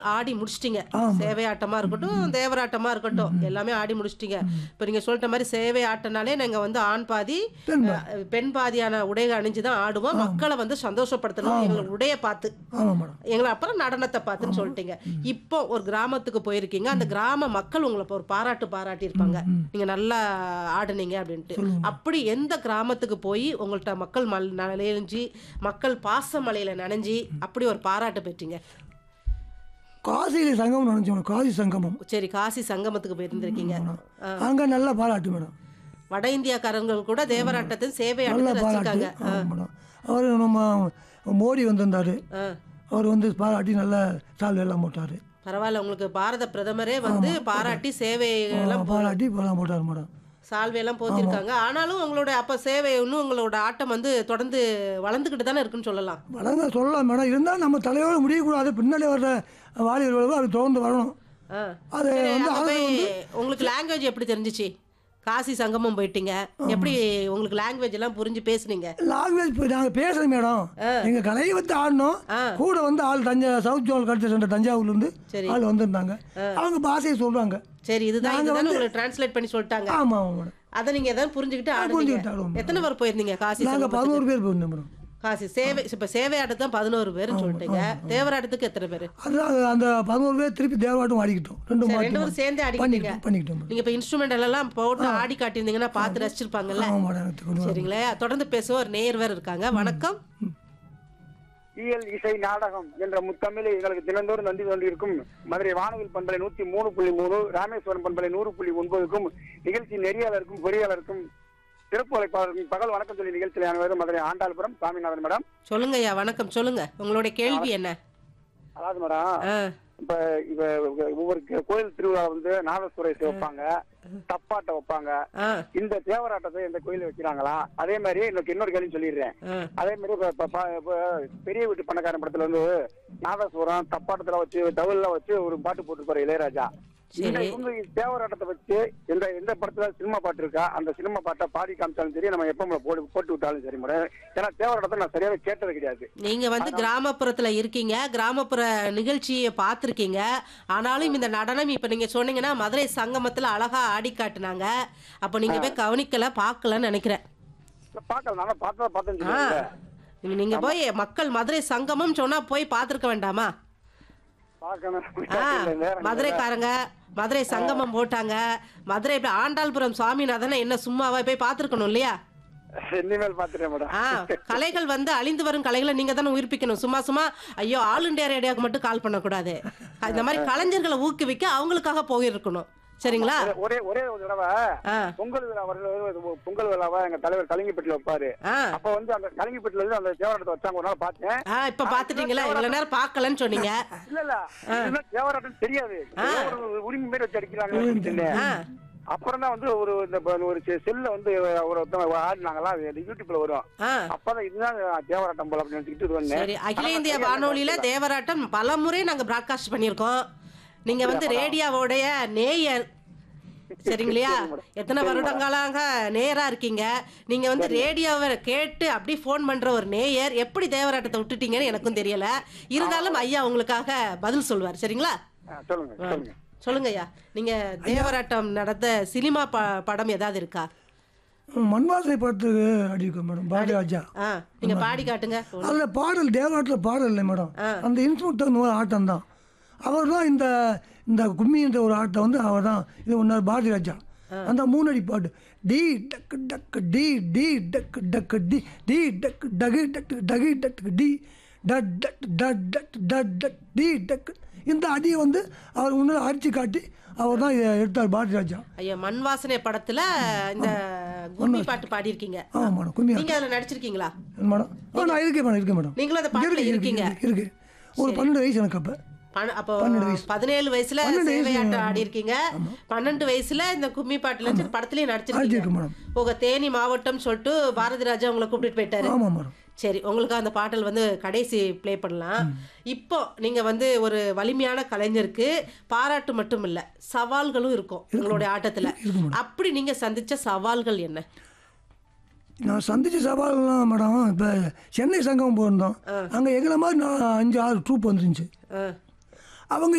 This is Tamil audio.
ஆடி முடிச்சிட்டீங்க சேவை ஆட்டமா இருக்கட்டும் தேவராட்டமா இருக்கட்டும் எல்லாமே ஆடி முடிச்சிட்டீங்க இப்போ நீங்க சொல்லிட்ட மாதிரி சேவை ஆட்டனாலே நாங்க வந்து ஆண் பாதி அஹ், பெண் பாதியான உடைகள் அணிஞ்சு தான் ஆடுவோம் மக்களை வந்து சந்தோஷப்படுத்தணும் எங்களுக்கு உடைய பார்த்து ஆமாம் மேடம் எங்களை அப்புறம் நடனத்தை பார்த்துன்னு சொல்லிட்டீங்க இப்போ ஒரு கிராமத்துக்கு போயிருக்கீங்க அந்த கிராம மக்கள் உங்களை இப்போ ஒரு பாராட்டு பாராட்டி இருப்பாங்க நீங்க நல்லா ஆடுனீங்க அப்படின்ட்டு அப்படி எந்த கிராமத்துக்கு போய் உங்கள்ட்ட மக்கள் மல் நனைஞ்சு மக்கள் பாச மலையில நனைஞ்சி அப்படி ஒரு பாராட்டு பெற்றீங்க காசியில் சங்கமம் நினச்சோம் காசி சங்கமம் சரி காசி சங்கமத்துக்கு போயிருந்திருக்கீங்க அங்கே நல்ல பாராட்டு மேடம் வட இந்தியாக்காரங்கள் கூட தேவராட்டத்தின் சேவை நல்ல ஆட்டத்தை பாராட்டு ரசிக்காங்க ஆமாம் மேடம் அவர் நம்ம மோடி வந்திருந்தார் ஆ. அவர் வந்து பாராட்டி நல்ல சால்வை எல்லாம் போட்டார் பரவாயில்ல உங்களுக்கு பாரத பிரதமரே வந்து பாராட்டி சேவை எல்லாம் பாராட்டி எல்லாம் போட்டார் மேடம் சால்வையெல்லாம் போத்திருக்காங்க ஆனாலும் உங்களோட அப்ப சேவை இன்னும் உங்களோட ஆட்டம் வந்து தொடர்ந்து வளர்ந்துக்கிட்டு தானே இருக்குன்னு சொல்லலாம் வளர்ந்தா சொல்லலாம் மேடம் இருந்தால் நம்ம தலையோட முடியக்கூடாது பின்னாடி வர்ற வாலிபர்களும் அது தொடர்ந்து வரணும் ஆ. அது சரி, வந்து அங்க அது போய் உங்களுக்கு லாங்குவேஜ் எப்படி தெரிஞ்சிச்சு காசி சங்கமம் போயிட்டீங்க எப்படி உங்களுக்கு லாங்குவேஜ் எல்லாம் புரிஞ்சு பேசுனீங்க லாங்குவேஜ் இப்போ நாங்கள் பேசுகிறோம் மேடம் எங்கள் கலையை வந்து ஆடணும் கூட வந்து ஆள் தஞ்சா சவுத் ஜோன் கல்ச்சர் சென்டர் தஞ்சாவூர்லேருந்து சரி. ஆள் வந்திருந்தாங்க அவங்க பாஷையை சொல்கிறாங்க சரி இதுதான் இதுதான் உங்களுக்கு டிரான்ஸ்லேட் பண்ணி சொல்லிட்டாங்க ஆமாம் ஆமாம் மேடம் அதை நீங்க எதாவது புரிஞ்சுக்கிட்டு ஆடுனீங்க புரிஞ்சுக்கிட்டு ஆடுவோம். எத்தனை பேர் போயிருந்தீங்க காசி நாங்கள் சங்கமத்துக்கு? பதினோரு பேர் போயிருந்தோம் மேடம் காசி சேவை இப்ப சேவை ஆட்டத்துக்கு தான் பதினோரு பேருன்னு சொல்லிட்டீங்க தேவராட்டத்துக்கு எத்தனை பேர் அதுதான் அந்த பதினோரு பேர் திருப்பி தேவாட்டம் ஆடிக்கிட்டோம் ரெண்டு ரெண்டு மாட்டு பேரும் சேர்ந்தே ஆடிக்கிட்டீங்க பண்ணிக்கிட்டோம் பண்ணிக்கிட்டோம் மேடம் நீங்க இப்ப இன்ஸ்ட்ருமெண்ட் எல்லாம் போட்டு ஆடி காட்டியிருந்தீங்கன்னா பார்த்து ரசிச்சிருப்பாங்கல்ல ஆமாம் மேடம் எனக்கு கொண்டு வர சரிங்களே தொடர்ந்து பேசுவோம் ஒரு நேயர் வேறு இருக்காங்க வணக்கம் இயல் இசை நாடகம் என்ற முத்தமிழை எங்களுக்கு தினந்தோறும் நன்றி கொண்டிருக்கும் மதுரை வானவில் பண்பலை நூத்தி மூணு புள்ளி மூணு ராமேஸ்வரம் பண்பலை நூறு புள்ளி ஒன்பதுக்கும் நிகழ்ச்சி நெறியாளருக்கும் பொறியாளருக்கும் சிறப்பு அழைப்பாளருக்கும் பகல் வணக்கம் சொல்லி நிகழ்ச்சியில் அனைவரும் மதுரை ஆண்டாள்புரம் சாமிநாதன் மேடம் சொல்லுங்க ஐயா வணக்கம் சொல்லுங்க உங்களுடைய கேள்வி என்ன அதாவது மேடம் ஆ, இப்ப இப்ப ஒவ்வொரு கே- கோயில் திருவிழா வந்து நாதஸ்வர இசை வைப்பாங்க தப்பாட்டம் வைப்பாங்க ஆ, இந்த தேவராட்டத்தை இந்த கோயில வைக்கிறாங்களா அதே மாதிரி எனக்கு இன்னொரு கேள்வி சொல்லிடுறேன் ஆ. அதே மாதிரி இப்ப- இப்ப ப- இப்ப பெரிய வீட்டு பணக்காரன் படத்துல வந்து நாதஸ்வரம் தப்பாட்டத்துல வச்சு தவிழ்ல வச்சு ஒரு பாட்டு போட்டுருப்பாரு இளையராஜா இந்த சரி. இவங்க தேவராட்டத்தை வச்சு எந்த எந்த படத்துல சினிமா பாட்டு இருக்கா அந்த சினிமா பாட்டை பாடி காமிச்சாலும் சரி நம்ம எப்ப போட்டு போட்டு விட்டாலும் சரி மேடம் ஏன்னா தேவராட்டத்தை நான் சரியாவே கேட்டது கிடையாது நீங்க வந்து கிராமப்புறத்துல இருக்கீங்க கிராமப்புற நிகழ்ச்சியை பார்த்துருக்கீங்க ஆனாலும் இந்த நடனம் இப்ப நீங்க சொன்னீங்கன்னா மதுரை சங்கமத்துல அழகா ஆடி காட்டுனாங்க அப்ப நீங்க போய் கவனிக்கல பார்க்கலன்னு நினைக்கிறேன் இல்ல, பார்க்கல நல்லா பார்த்தா பார்த்தேன்னு ஆ சொல்லுவாங்க நீங்க- நீங்க போய் மக்கள் மதுரை சங்கமம் சொன்னா போய் பார்த்துருக்க வேண்டாமா பார்க்கணும் ஆ, இல்ல, நேரம் மதுரைக்காரங்க மதுரை சங்கமம் போட்டாங்க மதுரை இப்ப ஆண்டாள்புரம் சுவாமிநாதனை என்ன சும்மாவா போய் பார்த்துருக்கணும் இல்லையா இனிமேல் பாத்துட்டேன் மேடம் ஆ கலைகள் வந்து அழிந்து வரும் கலைகளை நீங்க தானே உயிர்ப்பிக்கணும் சும்மா சும்மா ஐயோ ஆல் இண்டியா ரேடியோக்கு மட்டும் கால் பண்ணக்கூடாது இந்த மாதிரி கலைஞர்களை ஊக்குவிக்க அவங்களுக்காக போயிருக்கணும் சரிங்களா ஒரே- ஒரே ஒரே ஒரு தடவை ஆ பொங்கல் விழா வருது பொங்கல் விழாவை எங்க தலைவர் கலிங்கப்பட்டில வைப்பாரு ஆ அப்ப வந்து அந்த கலிங்கப்பட்டில இருந்து அந்த தேவராட்டத்தை வச்சாங்க ஒரு நாள் பார்த்தேன் ஆ இப்ப பாத்துட்டீங்களா இவ்வளவு நேரம் பார்க்கலன்னு சொன்னீங்க இல்ல இல்ல இதுதான் தேவராட்டம் தெரியாது ஏதோ ஒரு உரிமை மாதிரி வச்சு அடிக்கிறாங்க ஆ அப்புறம் தான் வந்து ஒரு இந்த ப- ஒரு செ- செல்ல வந்து ஒரு ஒருத்தவங்க ஆடினாங்களா அது யூடியூப்ல வரும் ஆ அப்பதான் இதுதான் தேவராட்டம் போல அப்படின்னு நினைச்சுக்கிட்டு இது வந்தேன் சரி அகில இந்திய வானொலியில தேவராட்டம் பல முறை நாங்க பிராட்காஸ்ட் பண்ணியிருக்கோம் நீங்க வந்து ரேடியோவோடைய நேயர் சரிங்களா எத்தனை வருடங்களாக நேயரா இருக்கீங்க நீங்க வந்து ரேடியோவை கேட்டு அப்படி ஃபோன் பண்ற ஒரு நேயர் எப்படி தேவராட்டத்தை விட்டுட்டீங்கன்னு எனக்கும் தெரியல இருந்தாலும் ஐயா உங்களுக்காக பதில் சொல்லுவார் சரிங்களா ஆ, சொல்லுங்க சொல்லுங்க சொல்லுங்க ஐயா நீங்க தேவராட்டம் நடந்த சினிமா ப படம் ஏதாவது இருக்கா மண்வாசனை படத்துக்கு அடிக்கும் மேடம் பாரதிராஜா ஆ நீங்க பாடி காட்டுங்க அதில் பாடல் தேவாட்டில் பாடல் இல்லை மேடம் அந்த இன்ஸ்ட்ருமெண்ட் தகுந்த ஒரு ஆட்டம் தான் அவர் தான் இந்த இந்த கும்மின்ற ஒரு ஆட்டம் வந்து அவர் தான் இது ஒன்றார் பாரதிராஜா அந்த மூணடி பாட்டு டி டக்கு டக்கு டி டி டக்கு டக்கு டி டி டக்கு டகு டக்கு டகு டக்கு டி டட் டட் டட் டட் டட் டட் டி டக்கு இந்த அடியை வந்து அவர் முன்னாடி அடித்து காட்டி அவர் தான் இதை எடுத்தார் பாரதிராஜா ஐயா மண் வாசனை படத்துல இந்த கும்மி பாட்டு பாடியிருக்கீங்க ஆமாம் மேடம் கும்மி நீங்க அதுல நடிச்சிருக்கீங்களா மேடம் ஆ நான் இருக்கேன் மேடம் இருக்கேன் மேடம் நீங்களும் அந்த பாட்டுல இருக்கு, இருக்கீங்க இருக்கு இருக்கு ஒரு பன்னெண்டு வயசு எனக்கு அப்போ பன- அப்போ பதினேழு வயசுல சேவையாட்டம் ஆடி இருக்கீங்க பன்னெண்டு வயசுல இந்த கும்மி பாட்டுல இருந்து படத்துலயும் நடிச்சிருக்கீங்க அடிச்சிருக்கு மேடம் உங்க தேனி மாவட்டம் சொல்லிட்டு பாரதி ராஜா உங்களை கூப்பிட்டு போயிட்டாரு ஆமாம் மேடம் சரி உங்களுக்கு அந்த பாடல் வந்து கடைசி ப்ளே பண்ணலாம் இப்போ நீங்க வந்து ஒரு வலிமையான கலைஞருக்கு பாராட்டு மட்டும் இல்ல சவால்களும் இருக்கும் உங்களுடைய ஆட்டத்துல அப்படி நீங்க சந்திச்ச சவால்கள் என்ன நான் சந்திச்ச சவால்லாம் மேடம் இப்போ சென்னை சங்கம் போயிருந்தோம் அங்கே எங்களை மாதிரி நான் அஞ்சு ஆறு ட்ரூப் வந்துருந்துச்சு ஆ, அவங்க